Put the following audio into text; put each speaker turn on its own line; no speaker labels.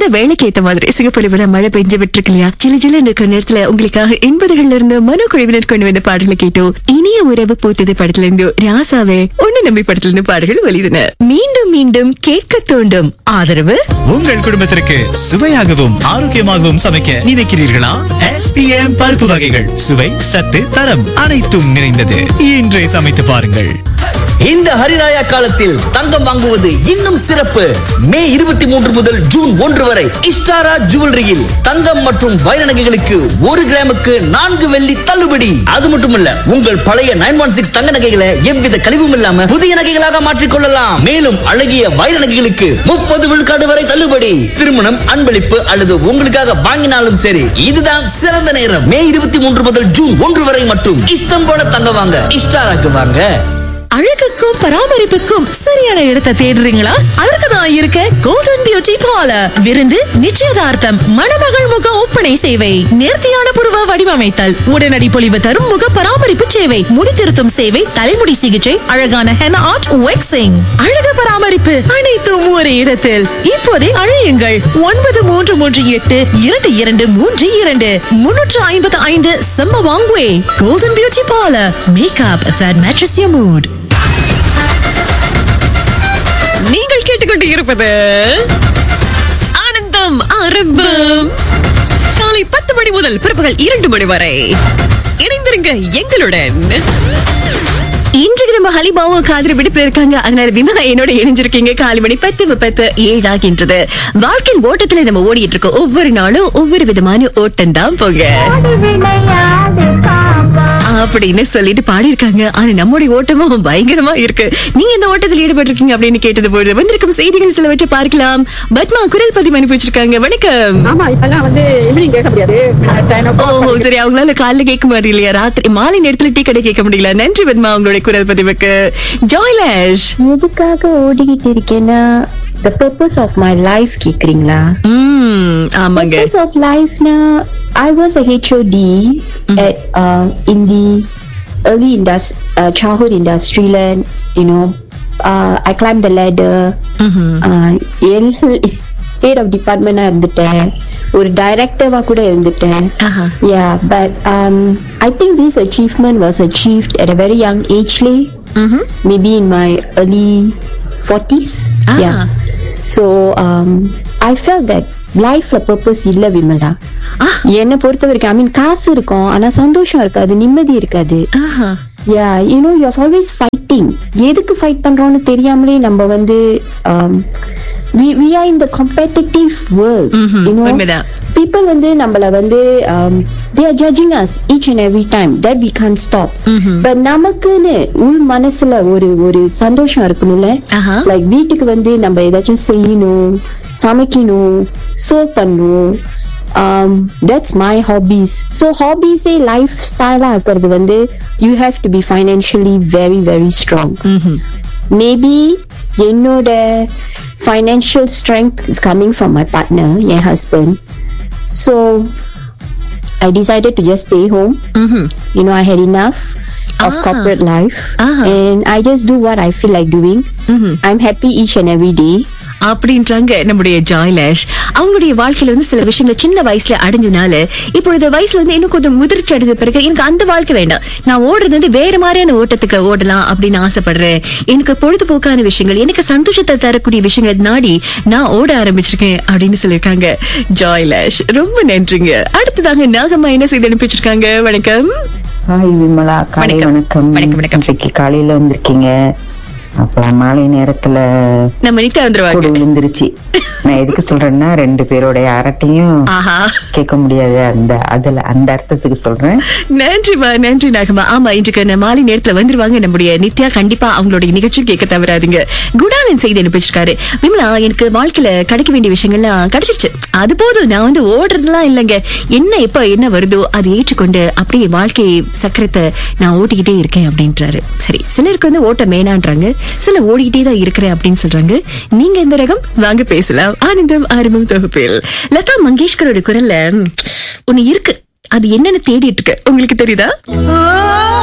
வேலைக்கு ஏத்த மாதிரி சிங்கப்பூர்ல மழை பெஞ்சு விட்டுருக்கு இல்லையா சில சில இருக்கிற நேரத்துல உங்களுக்காக எண்பதுகள்ல இருந்து மனோ குழுவினர் கொண்டு வந்த பாடல்களை கேட்டோம் இனிய உறவு பூத்தது படத்துல இருந்து ராசாவே ஒண்ணு நம்பி படத்துல இருந்து பாடல்கள் வெளியின மீண்டும் மீண்டும் கேட்க தூண்டும் ஆதரவு
உங்கள் குடும்பத்திற்கு சுவையாகவும் ஆரோக்கியமாகவும் சமைக்க நினைக்கிறீர்களா எஸ்பிஎம் பருப்பு வகைகள் சுவை சத்து தரம் அனைத்தும் நிறைந்தது இன்றே சமைத்து பாருங்கள்
இந்த ஹரிராயா காலத்தில் தங்கம் வாங்குவது இன்னும் சிறப்பு மே இருபத்தி மூன்று முதல் ஜூன் ஒன்று வரை இஸ்டாரா ஜுவல்லரியில் தங்கம் மற்றும் வைர நகைகளுக்கு ஒரு கிராமுக்கு நான்கு வெள்ளி தள்ளுபடி அது மட்டுமல்ல உங்கள் பழைய நைன் ஒன் சிக்ஸ் தங்க நகைகளை எவ்வித கழிவும் இல்லாம புதிய நகைகளாக மாற்றிக் கொள்ளலாம் மேலும் அழகிய வைர நகைகளுக்கு முப்பது விழுக்காடு வரை தள்ளுபடி திருமணம் அன்பளிப்பு அல்லது உங்களுக்காக வாங்கினாலும் சரி இதுதான் சிறந்த நேரம் மே இருபத்தி மூன்று முதல் ஜூன் ஒன்று வரை மட்டும் இஷ்டம் போல தங்க வாங்க இஸ்டாராக்கு வாங்க
அழகுக்கும் பராமரிப்புக்கும் சரியான இடத்தை தேடுறீங்களா அதற்குதான் இருக்க கோல்டன் பியூட்டி பார்லர் விருந்து நிச்சயதார்த்தம் மணமகள் முக ஒப்பனை சேவை நேர்த்தியான புருவ வடிவமைத்தல் உடனடி பொலிவு தரும் முக பராமரிப்பு சேவை முடி திருத்தும் சேவை தலைமுடி சிகிச்சை அழகான ஹென ஆர்ட் வெக்ஸிங் அழகு பராமரிப்பு அனைத்தும் ஒரே இடத்தில் இப்போதே அழையுங்கள் ஒன்பது மூன்று மூன்று எட்டு இரண்டு இரண்டு மூன்று இரண்டு முன்னூற்று ஐம்பத்து ஐந்து செம்ம வாங்குவே golden beauty parlour makeup that matches your mood நீங்கள் கேட்டுக்கொண்டு இருப்பது ஆனந்தம் ஆரம்பம் காலை பத்து மணி முதல் பிற்பகல் இரண்டு மணி வரை இணைந்திருங்க எங்களுடன் இன்றைக்கு நம்ம ஹலிபாவும் காதல் விடுப்புல இருக்காங்க அதனால விமலா என்னோட இணைஞ்சிருக்கீங்க காலை மணி பத்து முப்பத்து ஏழாகின்றது வாழ்க்கையின் ஓட்டத்துல நம்ம ஓடிட்டு இருக்கோம் ஒவ்வொரு நாளும் ஒவ்வொரு விதமான ஓட்டம் தான் போங்க அப்படின்னு சொல்லிட்டு பாடியிருக்காங்க ஆனா நம்முடைய ஓட்டமும் பயங்கரமா இருக்கு நீங்க இந்த ஓட்டத்தில் ஈடுபட்டு இருக்கீங்க அப்படின்னு கேட்டது போது வந்திருக்கும் செய்திகள் சிலவற்றை பார்க்கலாம் பத்மா குரல் பதிவு அனுப்பி வச்சிருக்காங்க வணக்கம்
ஆமா இப்பெல்லாம் வந்து ஈவினிங் கேட்க முடியாது டென் ஓ
ஓஹோ சரி அவங்களால காலைல கேட்க முடியல இல்லையா ராத்திரி மாலை நேரத்துல டீ கடை கேட்க முடியல நன்றி பத்மா உங்களுடைய குரல் பதிவுக்கு ஜாய்லாஷ்
எதுக்காக ஓடிக்கிட்டு இருக்கேன்னா the purpose of my life கேக்குறீங்களா
ம் ஆமாங்க
purpose of life na I was a HOD at uh, in the early indus- uh, childhood industry land you know uh, I climbed the ladder uh, head of department இருந்துட்டேன் ஒரு டைரக்டவா கூட இருந்துட்டேன்
ஆஹா.
yeah but um, I think this achievement was achieved at a very young age Lee.
ம்ஹும்.
maybe in my early 40s
Ah.
yeah so um i felt that லைஃப்ல purpose இல்ல Vimala
Ah.
என்னை பொறுத்த வரைக்கும் ஐ மீன் காசு இருக்கும் ஆனா சந்தோஷம் இருக்காது நிம்மதி இருக்காது
ஆஹா.
Yeah you know you always fighting எதுக்கு ஃபைட் பண்றோம்னு தெரியாமலே நம்ம வந்து we we are in the competitive world
ம்ஹும்.
யூனோ
உண்மைதான்.
பீப்புள் வந்து நம்மள வந்து they are judging us each and every time that we can stop but நமக்குன்னு உள் மனசுல ஒரு ஒரு சந்தோஷம் இருக்கணும்ல
ஆஹா.
லைக் வீட்டுக்கு வந்து நம்ம ஏதாச்சும் செய்யணும் சமைக்கணும் சர்வ் பண்ணணும் um that's my hobbies so hobbies ஏ லைஃப் ஸ்டைலா இருக்கிறது வந்து you have to be financially very very strong maybe என்னோட financial strength is coming from my partner N husband so I decided to just stay home you know I had enough of
Ah.
corporate life
Ah.
and I just do what I feel like doing I'm happy each and every day
அப்படின்றாங்க நம்முடைய ஜாய்லாஷ் அவங்களுடைய வாழ்க்கையில வந்து சில விஷயங்களை சின்ன வயசுல அடைஞ்சனால இப்பொழுது வயசுல வந்து இன்னும் கொஞ்சம் முதிர்ச்சி அடைஞ்ச பிறகு எனக்கு அந்த வாழ்க்கை வேண்டாம் நான் ஓடுறது வந்து வேற மாதிரியான ஓட்டத்துக்கு ஓடலாம் அப்படின்னு ஆசைப்படுறேன் எனக்கு பொழுதுபோக்கான விஷயங்கள் எனக்கு சந்தோஷத்தை தரக்கூடிய விஷயங்களை நாடி நான் ஓட ஆரம்பிச்சிருக்கேன் அப்படின்னு சொல்லியிருக்காங்க ஜாய்லாஷ் ரொம்ப நன்றிங்க அடுத்ததாங்க நாகம்மா என்ன செய்து அனுப்பிச்சிருக்காங்க வணக்கம்
ஹாய் விமலா காலை
வணக்கம்.
வணக்கம்
வணக்கம், வணக்கம்.
இன்றைக்கு காலையில வந்திருக்கீங்க அப்புறம் மாலை நேரத்துல
நம்ம நித்தா
கூடு
வந்துருவாங்க
விழுந்துருச்சு நான் எதுக்கு சொல்றேன்னா ரெண்டு பேருடைய அரட்டையும்
ஆஹா
கேட்க முடியாது அந்த அதுல அந்த அர்த்தத்துக்கு சொல்றேன்
நன்றிமா நன்றி நாகமா ஆமா இன்றைக்கு நான் மாலை நேரத்துல வந்துருவாங்க நம்முடைய நித்யா கண்டிப்பா அவங்களுடைய நிகழ்ச்சி கேட்க தவறாதீங்க குடாலன் செய்தி அனுப்பிச்சிருக்காரு விமலா எனக்கு வாழ்க்கையில கிடைக்க வேண்டிய விஷயங்கள்லாம் கிடைச்சிருச்சு அது போதும் நான் வந்து ஓடுறதுலாம் இல்லைங்க என்ன எப்ப என்ன வருதோ அதை ஏற்றுக்கொண்டு அப்படியே வாழ்க்கை சக்கரத்தை நான் ஓட்டிக்கிட்டே இருக்கேன் அப்படின்றாரு சரி சிலருக்கு வந்து ஓட்ட வேணான்றாங்க சில ஓடிக்கிட்டே தான் இருக்கிறேன் அப்படின்னு சொல்றாங்க நீங்க எந்த ரகம் வாங்க பேசலாம் ஆனந்தம் ஆரம்பம் தொகுப்பில் லதா மங்கேஷ்கரோட குரல்ல ம், ஒண்ணு இருக்கு அது என்னன்னு தேடிட்டு இருக்கு உங்களுக்கு தெரியுதா